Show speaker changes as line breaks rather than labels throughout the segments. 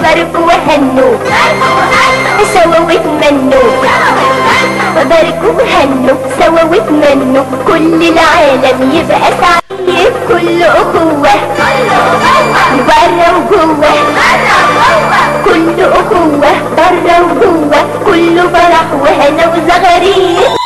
باركوا وهنوا سوا واتمنوا باركوا وهنوا سوا واتمنوا كل العالم يبقى سعيد كل أخوة برا وجوه كل أخوة برا وجوه كله فرح وهنا وزغاريد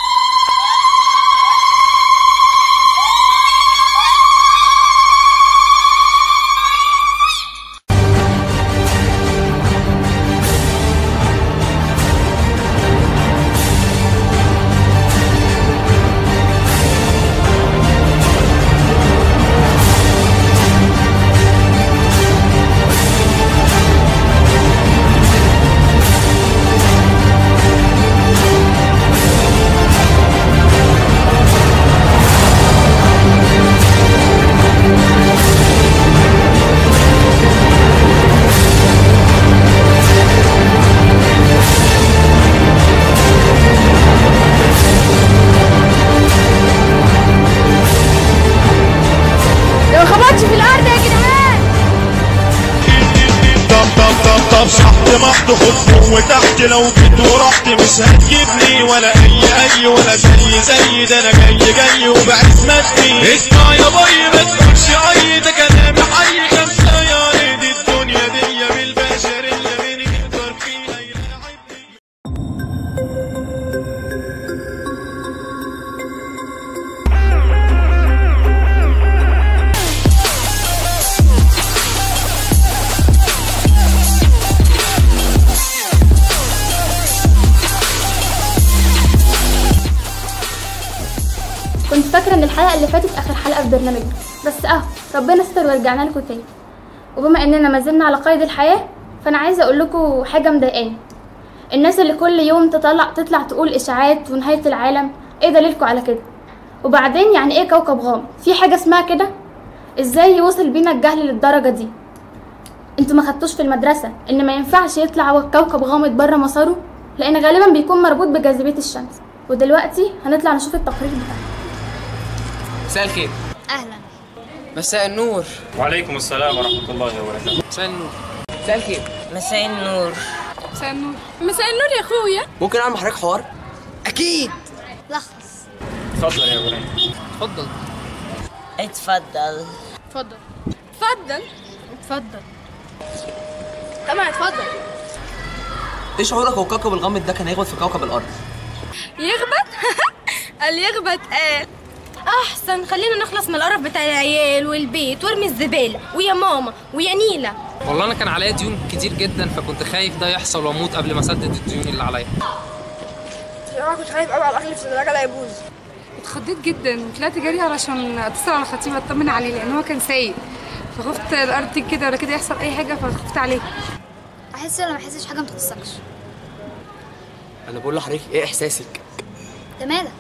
لو خبطش في الارض يا جدعان
طب طب طب طب صحت محت خد فوق وتحت لو جيت ورحت مش هتجيبني ولا اي اي ولا زي زي ده انا جاي جاي وبعزمتني اسمع يا باي ما تقولش اي ده كلام حي خمسه يا ريت الدنيا دي بالبشريه مين يقدر فيها يلاعبني
كنت فاكره ان الحلقه اللي فاتت اخر حلقه في برنامجنا بس اه ربنا ستر ورجعنا لكم تاني وبما اننا ما زلنا على قيد الحياه فانا عايزه اقول لكم حاجه مضايقاني الناس اللي كل يوم تطلع تطلع تقول اشاعات ونهايه العالم ايه دليلكم على كده وبعدين يعني ايه كوكب غامض في حاجه اسمها كده ازاي يوصل بينا الجهل للدرجه دي انتوا ما خدتوش في المدرسه ان ما ينفعش يطلع هو كوكب غامض بره مساره لان غالبا بيكون مربوط بجاذبيه الشمس ودلوقتي هنطلع نشوف التقرير بتاعنا
مساء الخير
اهلا
مساء النور
وعليكم السلام ورحمة الله وبركاته
مساء النور مساء الخير
مساء النور
مساء النور مساء النور يا اخويا
ممكن اعمل حضرتك حوار اكيد
لخص
اتفضل يا ابراهيم
اتفضل
اتفضل
اتفضل اتفضل اتفضل طبعا اتفضل
ايه شعورك هو الكوكب الغامض ده كان هيخبط في كوكب الارض
يخبط قال يخبط قال احسن خلينا نخلص من القرف بتاع العيال والبيت وارمي الزباله ويا ماما ويا نيله
والله انا كان عليا ديون كتير جدا فكنت خايف ده يحصل واموت قبل ما اسدد الديون اللي عليا
انا كنت خايف قوي على الاكل في الثلاجه لا يبوظ
اتخضيت جدا طلعت جري علشان اتصل على خطيبي اطمن عليه لان هو كان سايق فخفت الارض تيجي كده ولا كده يحصل اي حاجه فخفت عليه
احس ولا ما احسش حاجه ما تخصكش
انا بقول لحضرتك ايه احساسك
انت مالك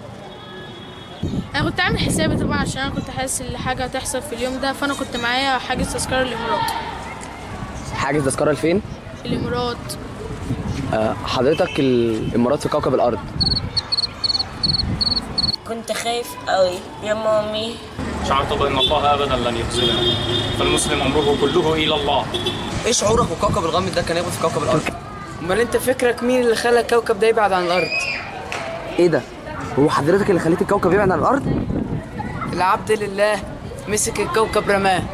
انا كنت عامل حسابي طبعا عشان انا كنت حاسس ان حاجه هتحصل في اليوم ده فانا كنت معايا حاجز تذكره الامارات
حاجز تذكره لفين
الامارات
آه حضرتك الامارات في كوكب الارض
كنت خايف قوي يا مامي
شعرت بأن الله أبدا لن يخذلنا فالمسلم أمره كله إلى الله
ايه شعورك والكوكب الغامض ده كان هيخبط في كوكب الارض
امال انت فكرك مين اللي خلى الكوكب ده يبعد عن الارض
ايه ده هو حضرتك اللي خليت الكوكب يبعد عن الارض
العبد لله مسك الكوكب رماه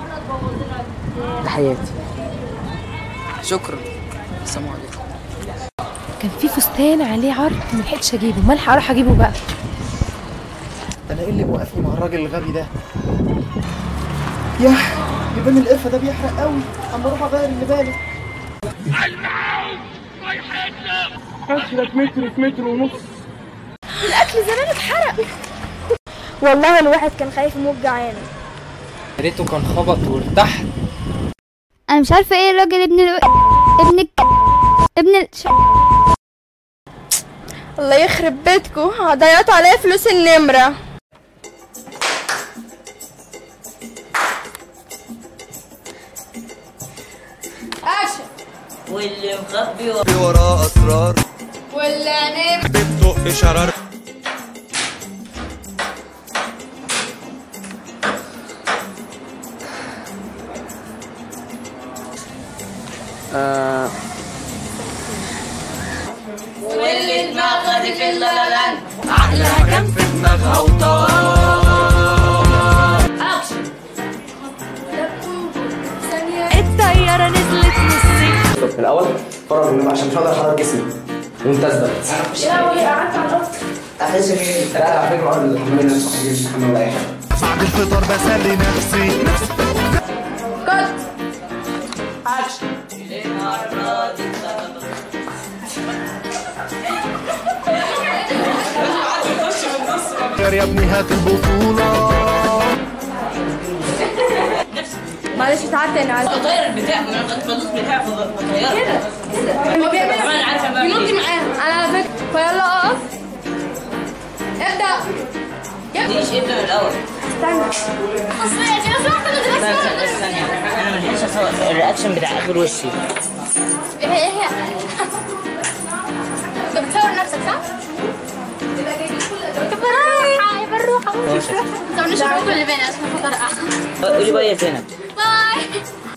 تحياتي
شكرا السلام عليكم
كان في فستان عليه عرض ملحقتش اجيبه ما الحق اروح اجيبه بقى
انا ايه اللي موقفني مع الراجل الغبي ده ياه يبان القرفه ده بيحرق قوي اما اروح اغير اللي بالي اسلك متر في متر ونص
الاكل زمان اتحرق والله الواحد كان خايف يموت جعان
يا ريته كان خبط وارتحت
انا مش عارفه ايه الراجل ابن ال... ابن ال... ابن ال...
الله يخرب بيتكو ضيعتوا عليا فلوس النمره
واللي مخبي
في وراه اسرار
واللي عينيه
بتطق شرر
آه
واللي دماغها دي في اللالان
عقلها كان في دماغها وطار
الطيارة نزلت نصين
في الاول فرغ النفس عشان مش هقدر احرك جسمي وانت اثبت
يا وي قعدت على الأرض
احس ان لا على فكره اقعد الحمام نفسه حاجه الحمام ولا اي حاجه
بعد الفطار بسلي نفسي يا ابني هات البطولة
معلش تعال تاني على
طاير البتاع من الفلوس بتاع في الطيارة
كده هو بيعمل
أنا عارفة بعمل
بينط
إيه.
معاهم انا على فكره فيلا اقف ابدا
ليش ابدا من الأول
استنى
استنى استنى ثانية أنا ملحقش أصور الرياكشن بتاع آخر وشي
ايه هي انت بتصور نفسك صح؟ طب بالراحة بالراحة
ماشي.
ما تسوينيش الركن اللي بين عشان خاطر احسن
قولي بقى يا زينب
باي